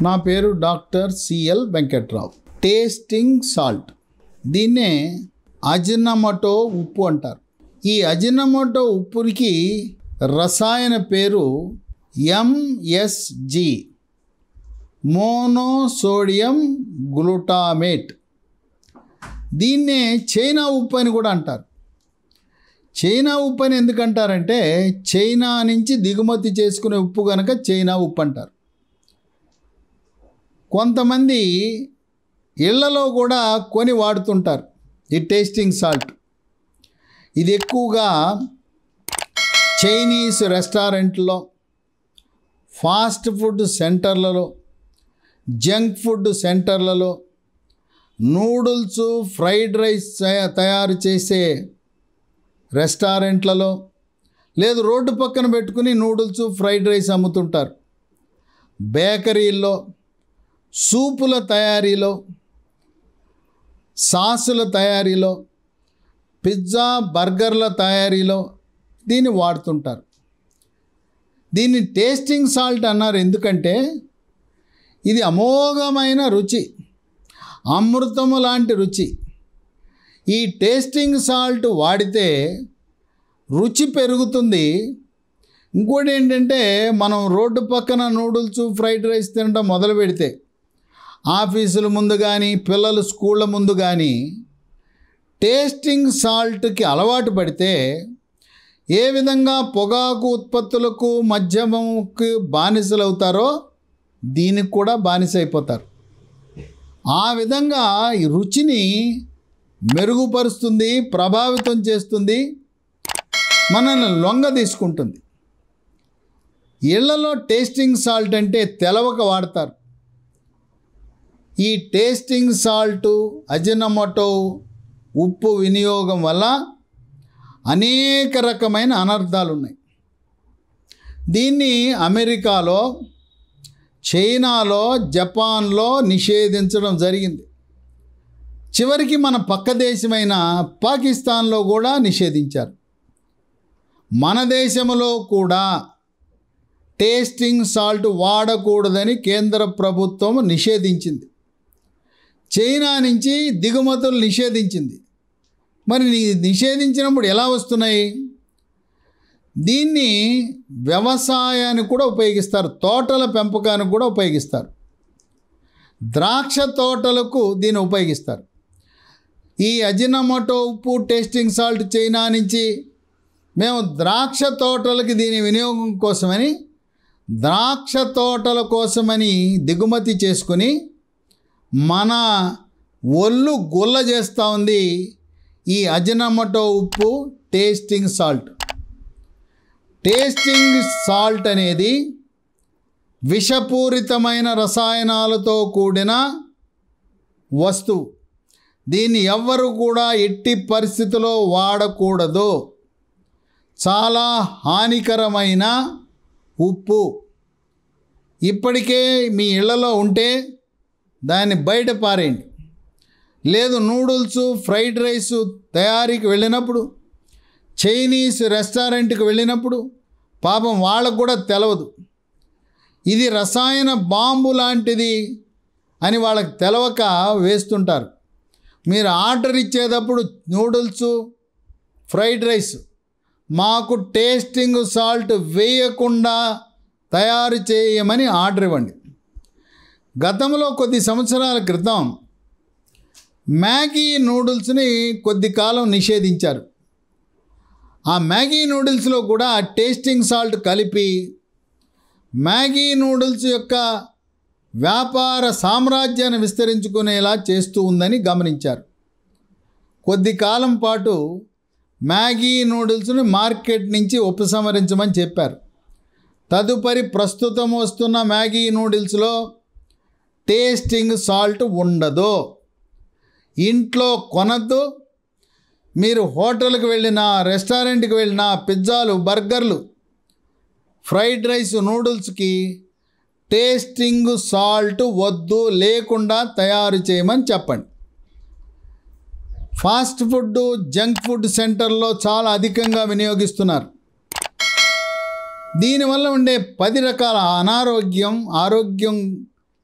నా పేరు doctor CL Venkatrao tasting salt దీన్నే అజినమటో ఉప్పు అంటారు ఈ అజినమటో ఉప్పుకి రసాయన పేరు ఎంఎస్జి మోనోసోడియం గ్లూటామేట్ దీన్నే చైనా ఉప్పు అని కూడా అంటారు చైనా ఉప్పు అని ఎందుకంటారంటే చైనా నుంచి దిగుమతి చేసుకునే ఉప్పు కనుక చైనా ఉప్పు అంటారు కొంతమంది ఇళ్లలో కూడా కొని వాడుతుంటారు ఈ టేస్టింగ్ సాల్ట్ ఇది ఎక్కువగా చైనీస్ రెస్టారెంట్లో ఫాస్ట్ ఫుడ్ సెంటర్లలో జంక్ ఫుడ్ సెంటర్లలో నూడిల్స్ ఫ్రైడ్ రైస్ తయా- తయారు చేసే రెస్టారెంట్లలో లేదు రోడ్డు పక్కన పెట్టుకుని నూడిల్స్ ఫ్రైడ్ రైస్ అమ్ముతుంటారు బేకరీల్లో సూపుల తయారీలో సాసుల తయారీలో పిజ్జా బర్గర్ల తయారీలో దీన్ని వాడుతుంటారు దీన్ని టేస్టింగ్ సాల్ట్ అన్నారు ఎందుకంటే ఇది అమోఘమైన రుచి అమృతము లాంటి రుచి ఈ టేస్టింగ్ సాల్ట్ వాడితే రుచి పెరుగుతుంది ఇంకోటి ఏంటంటే మనం రోడ్డు పక్కన నూడిల్స్ ఫ్రైడ్ రైస్ తినడం మొదలు పెడితే ఆఫీసుల ముందు కానీ పిల్లలు స్కూళ్ళ ముందు కానీ టేస్టింగ్ సాల్ట్కి అలవాటు పడితే ఏ విధంగా పొగాకు ఉత్పత్తులకు మద్యముకి బానిసలవుతారో దీనికి కూడా బానిస అయిపోతారు ఆ విధంగా ఈ రుచిని మెరుగుపరుస్తుంది ప్రభావితం చేస్తుంది మనల్ని లొంగ తీసుకుంటుంది ఇళ్లలో టేస్టింగ్ సాల్ట్ అంటే తెలవక వాడతారు ఈ టేస్టింగ్ సాల్ట్ అజినమోటో ఉప్పు వినియోగం వల్ల అనేక రకమైన అనర్థాలు ఉన్నాయి దీన్ని అమెరికాలో చైనాలో జపాన్లో నిషేధించడం జరిగింది చివరికి మన పక్క దేశమైన పాకిస్తాన్లో కూడా నిషేధించారు మన దేశంలో కూడా టేస్టింగ్ సాల్ట్ వాడకూడదని కేంద్ర ప్రభుత్వం నిషేధించింది చైనా నుంచి దిగుమతులు నిషేధించింది మరి ని- నిషేధించినప్పుడు ఎలా వస్తున్నాయి దీన్ని వ్యవసాయానికి కూడా ఉపయోగిస్తారు తోటల పెంపకానికి కూడా ఉపయోగిస్తారు ద్రాక్ష తోటలకు దీన్ని ఉపయోగిస్తారు ఈ అజినమోటో ఉప్పు టేస్టింగ్ సాల్ట్ చైనా నుంచి మేము ద్రాక్ష తోటలకి దీని వినియోగం కోసమని ద్రాక్ష తోటల కోసమని దిగుమతి చేసుకుని మన ఒళ్ళు గుల్ల చేస్తూ ఉంది ఈ అజినమోటో ఉప్పు టేస్టింగ్ సాల్ట్ టేస్టింగ్ సాల్ట్ అనేది విషపూరితమైన రసాయనాలతో కూడిన వస్తువు దీన్ని ఎవ్వరు కూడా ఎట్టి పరిస్థితిలో వాడకూడదు చాలా హానికరమైన ఉప్పు ఇప్పటికే మీ ఇళ్లలో ఉంటే దాన్ని బయట పారేయండి లేదు నూడిల్స్ ఫ్రైడ్ రైస్ తయారీకి వెళ్ళినప్పుడు చైనీస్ రెస్టారెంట్కి వెళ్ళినప్పుడు పాపం వాళ్ళకు కూడా తెలవదు ఇది రసాయన బాంబు లాంటిది అని వాళ్ళకి తెలవక వేస్తుంటారు మీరు ఆర్డర్ ఇచ్చేటప్పుడు నూడిల్స్ ఫ్రైడ్ రైస్ మాకు టేస్టింగ్ సాల్ట్ వేయకుండా తయారు చేయమని ఆర్డర్ ఇవ్వండి గతంలో కొద్ది సంవత్సరాల క్రితం మ్యాగీ నూడిల్స్ని కొద్ది కాలం నిషేధించారు ఆ మ్యాగీ నూడిల్స్లో కూడా టేస్టింగ్ సాల్ట్ కలిపి మ్యాగీ నూడిల్స్ యొక్క వ్యాపార సామ్రాజ్యాన్ని విస్తరించుకునేలా చేస్తూ ఉందని గమనించారు కొద్ది కాలం పాటు మ్యాగీ నూడిల్స్ని మార్కెట్ నుంచి ఉపసంహరించమని చెప్పారు తదుపరి ప్రస్తుతం వస్తున్న మ్యాగీ నూడిల్స్లో టేస్టింగ్ సాల్ట్ ఉండదు ఇంట్లో కొనద్దు మీరు హోటల్కి వెళ్ళినా రెస్టారెంట్కి వెళ్ళినా పిజ్జాలు బర్గర్లు ఫ్రైడ్ రైస్ నూడిల్స్కి టేస్టింగ్ సాల్ట్ వద్దు లేకుండా తయారు చేయమని చెప్పండి ఫాస్ట్ ఫుడ్ జంక్ ఫుడ్ సెంటర్లో చాలా అధికంగా వినియోగిస్తున్నారు దీనివల్ల ఉండే పది రకాల అనారోగ్యం ఆరోగ్యం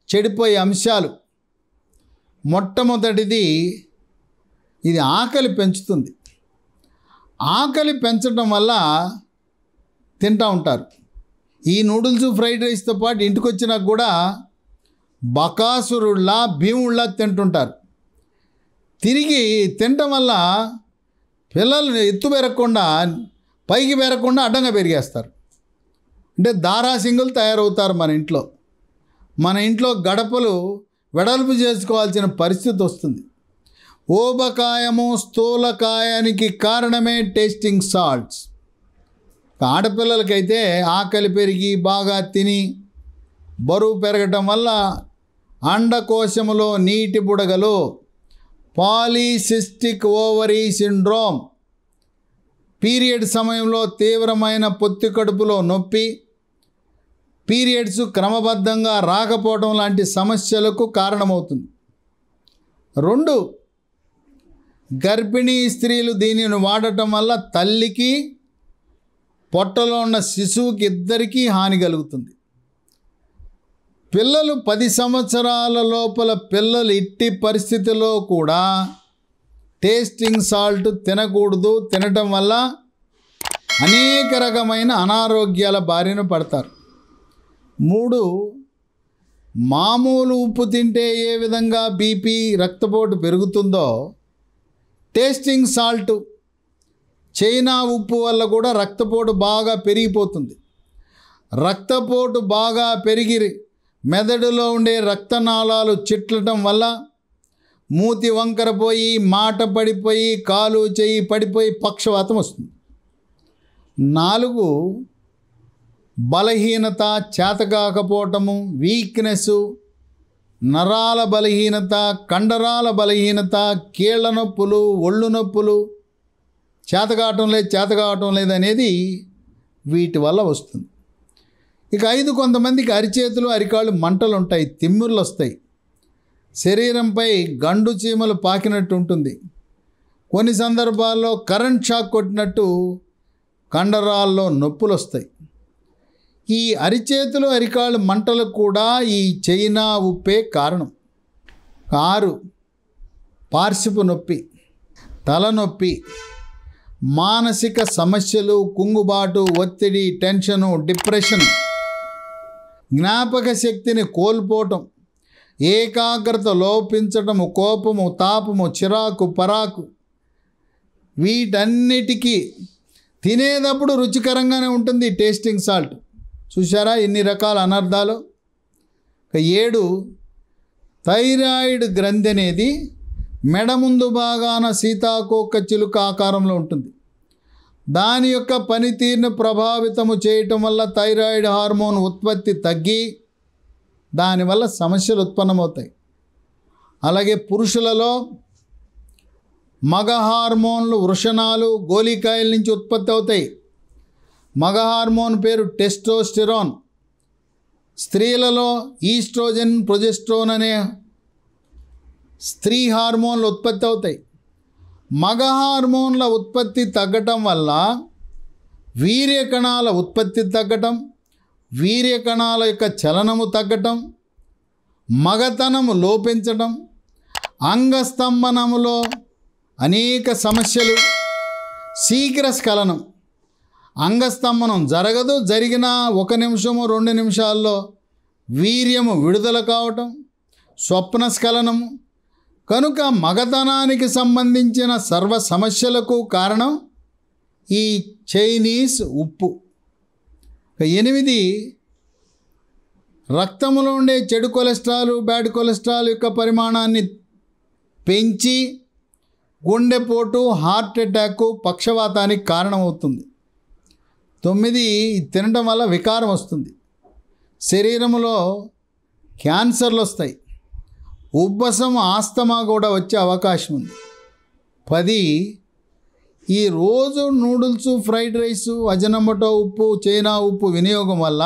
చెడిపోయే అంశాలు మొట్టమొదటిది ఇది ఆకలి పెంచుతుంది ఆకలి పెంచడం వల్ల తింటూ ఉంటారు ఈ నూడిల్స్ ఫ్రైడ్ రైస్తో పాటు ఇంటికి వచ్చినాక కూడా బకాసురుళ్ళ భీముళ్ళ తింటుంటారు తిరిగి తినటం వల్ల పిల్లలు ఎత్తు పెరగకుండా పైకి పెరగకుండా అడ్డంగా పెరిగేస్తారు అంటే దారాసింగులు తయారవుతారు మన ఇంట్లో మన ఇంట్లో గడపలు వెడల్పు చేసుకోవాల్సిన పరిస్థితి వస్తుంది ఓబకాయము స్థూలకాయానికి కారణమే టేస్టింగ్ సాల్ట్స్ ఆడపిల్లలకైతే ఆకలి పెరిగి బాగా తిని బరువు పెరగటం వల్ల అండకోశములో నీటి బుడగలు పాలీసిస్టిక్ ఓవరీ సిండ్రోమ్ పీరియడ్ సమయంలో తీవ్రమైన పొత్తి కడుపులో నొప్పి పీరియడ్స్ క్రమబద్ధంగా రాకపోవడం లాంటి సమస్యలకు కారణమవుతుంది రెండు గర్భిణీ స్త్రీలు దీనిని వాడటం వల్ల తల్లికి పొట్టలో ఉన్న శిశువుకి ఇద్దరికీ హాని కలుగుతుంది పిల్లలు పది సంవత్సరాల లోపల పిల్లలు ఇట్టి పరిస్థితిలో కూడా టేస్టింగ్ సాల్ట్ తినకూడదు తినటం వల్ల అనేక రకమైన అనారోగ్యాల బారిన పడతారు మూడు మామూలు ఉప్పు తింటే ఏ విధంగా బీపీ రక్తపోటు పెరుగుతుందో టేస్టింగ్ సాల్ట్ చైనా ఉప్పు వల్ల కూడా రక్తపోటు బాగా పెరిగిపోతుంది రక్తపోటు బాగా పెరిగి మెదడులో ఉండే రక్తనాళాలు చిట్లటం వల్ల మూతి వంకరపోయి మాట పడిపోయి కాలు చెయ్యి పడిపోయి పక్షవాతం వస్తుంది నాలుగు బలహీనత చేతకాకపోవటము వీక్నెస్ నరాల బలహీనత కండరాల బలహీనత కీళ్ళ నొప్పులు ఒళ్ళు నొప్పులు చేతకావటం లేదు చేతకావటం లేదు అనేది వీటి వల్ల వస్తుంది ఇక ఐదు కొంతమందికి అరిచేతులు అరికాళ్ళు మంటలు ఉంటాయి తిమ్మిర్లు వస్తాయి శరీరంపై గండు చీమలు పాకినట్టు ఉంటుంది కొన్ని సందర్భాల్లో కరెంట్ షాక్ కొట్టినట్టు కండరాల్లో నొప్పులు వస్తాయి ఈ అరిచేతులు అరికాళ్ళు మంటలకు కూడా ఈ చైనా ఉప్పే కారణం ఆరు పార్శ్వపు నొప్పి తలనొప్పి మానసిక సమస్యలు కుంగుబాటు ఒత్తిడి టెన్షను డిప్రెషన్ జ్ఞాపక శక్తిని కోల్పోవటం ఏకాగ్రత లోపించటము కోపము తాపము చిరాకు పరాకు వీటన్నిటికీ తినేటప్పుడు రుచికరంగానే ఉంటుంది టేస్టింగ్ సాల్ట్ చూసారా ఎన్ని రకాల అనర్థాలు ఇక ఏడు థైరాయిడ్ గ్రంథి అనేది మెడ ముందు భాగాన సీతాకోక చిలుక ఆకారంలో ఉంటుంది దాని యొక్క పనితీరును ప్రభావితము చేయటం వల్ల థైరాయిడ్ హార్మోన్ ఉత్పత్తి తగ్గి దానివల్ల సమస్యలు ఉత్పన్నమవుతాయి అలాగే పురుషులలో మగ హార్మోన్లు వృషణాలు గోలికాయల నుంచి ఉత్పత్తి అవుతాయి మగ హార్మోన్ పేరు టెస్టోస్టిరాన్ స్త్రీలలో ఈస్ట్రోజన్ ప్రొజెస్ట్రోన్ అనే స్త్రీ హార్మోన్లు ఉత్పత్తి అవుతాయి మగ హార్మోన్ల ఉత్పత్తి తగ్గటం వల్ల వీర్య కణాల ఉత్పత్తి తగ్గటం వీర్య కణాల యొక్క చలనము తగ్గటం మగతనము లోపించటం అంగస్తంభనములో అనేక సమస్యలు శీఘ్ర స్ఖలనం అంగస్తంభనం జరగదు జరిగిన ఒక నిమిషము రెండు నిమిషాల్లో వీర్యము విడుదల కావటం స్వప్న స్ఖలనము కనుక మగతనానికి సంబంధించిన సర్వ సమస్యలకు కారణం ఈ చైనీస్ ఉప్పు ఇక ఎనిమిది రక్తంలో ఉండే చెడు కొలెస్ట్రాల్ బ్యాడ్ కొలెస్ట్రాల్ యొక్క పరిమాణాన్ని పెంచి గుండెపోటు హార్ట్ అటాక్ పక్షవాతానికి కారణమవుతుంది తొమ్మిది ఇది తినడం వల్ల వికారం వస్తుంది శరీరంలో క్యాన్సర్లు వస్తాయి ఉబ్బసం ఆస్తమా కూడా వచ్చే అవకాశం ఉంది పది ఈ రోజు నూడిల్స్ ఫ్రైడ్ రైస్ అజనమటో ఉప్పు చైనా ఉప్పు వినియోగం వల్ల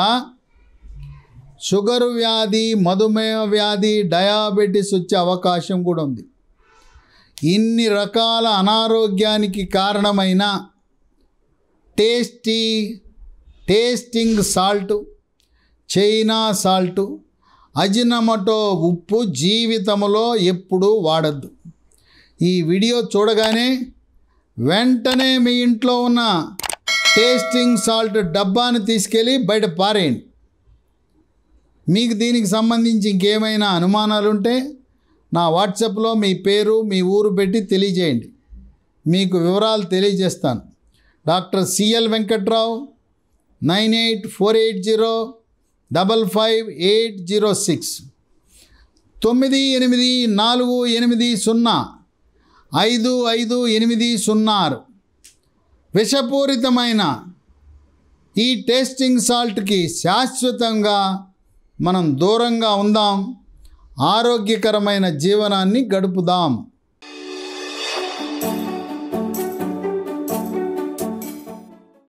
షుగర్ వ్యాధి మధుమేహ వ్యాధి డయాబెటీస్ వచ్చే అవకాశం కూడా ఉంది ఇన్ని రకాల అనారోగ్యానికి కారణమైన tasty tasting salt China salt Ajinomoto ఉప్పు జీవితంలో ఎప్పుడూ వాడద్దు ఈ వీడియో చూడగానే వెంటనే మీ ఇంట్లో ఉన్న టేస్టింగ్ సాల్ట్ డబ్బాని తీసుకెళ్ళి బయట పారేయండి మీకు దీనికి సంబంధించి ఇంకేమైనా అనుమానాలు ఉంటే నా వాట్సాప్లో మీ పేరు మీ ఊరు పెట్టి తెలియజేయండి మీకు వివరాలు తెలియజేస్తాను doctor CL Venkatrao nine eight four eight zero double five eight zero six తొమ్మిది ఎనిమిది నాలుగు ఎనిమిది సున్నా ఐదు ఐదు ఎనిమిది సున్నా ఆరు విషపూరితమైన ఈ టేస్టింగ్ సాల్ట్కి శాశ్వతంగా మనం దూరంగా ఉందాం ఆరోగ్యకరమైన జీవనాన్ని గడుపుదాం